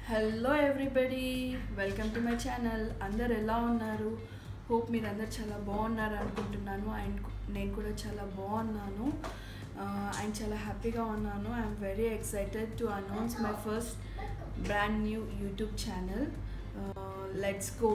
Hello everybody welcome to my channel అందరు ఎలా ఉన్నారు హోప్ మీరు అందరు చాలా బాగున్నారు అనుకుంటున్నాను అండ్ నేను కూడా చాలా బాగున్నాను అండ్ చాలా హ్యాపీగా ఉన్నాను I'm very excited to announce my first brand new YouTube channel let's go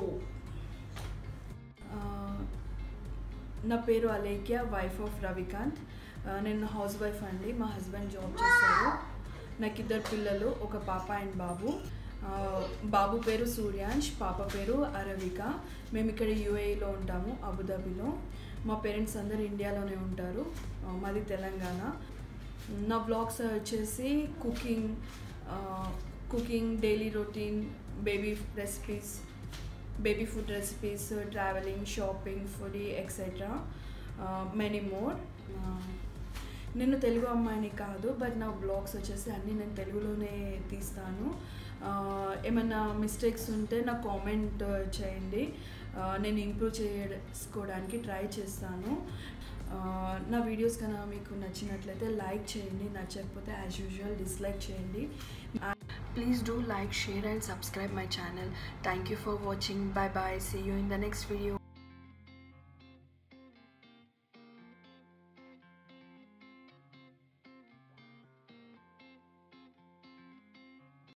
నా పేరు అలేఖ్య వైఫ్ ఆఫ్ రవికాంత్ ఆ, నేను హౌస్ వైఫ్ అండి మా హస్బెండ్ జాబ్ చేస్తారు నాకు ఇద్దరు పిల్లలు ఒక పాప అండ్ బాబు ఆ, బాబు పేరు సూర్యాంష్ పాప పేరు అరవిక మేము ఇక్కడ యూఏఈలో ఉంటాము అబుదాబిలో మా పేరెంట్స్ అందరు ఇండియాలోనే ఉంటారు ఆ, మాది తెలంగాణ నా బ్లాగ్స్ వచ్చేసి cooking cooking daily routine baby recipes baby food recipes travelling shopping food etcetera many more నేను తెలుగు అమ్మాయిని కాదు బట్ నా బ్లాగ్స్ వచ్చేసి అన్నీ నేను తెలుగులోనే తీస్తాను ఆ, ఏమైనా మిస్టేక్స్ ఉంటే నా కామెంట్ చేయండి ఆ, నేను ఇంప్రూవ్ చేసుకోవడానికి ట్రై చేస్తాను ఆ, నా వీడియోస్ కనుక మీకు నచ్చినట్లయితే లైక్ చేయండి నచ్చకపోతే యాజ్ యూజువల్ డిస్లైక్ చేయండి Please do like, share and subscribe my channel. Thank you for watching. Bye bye. See you in the next video.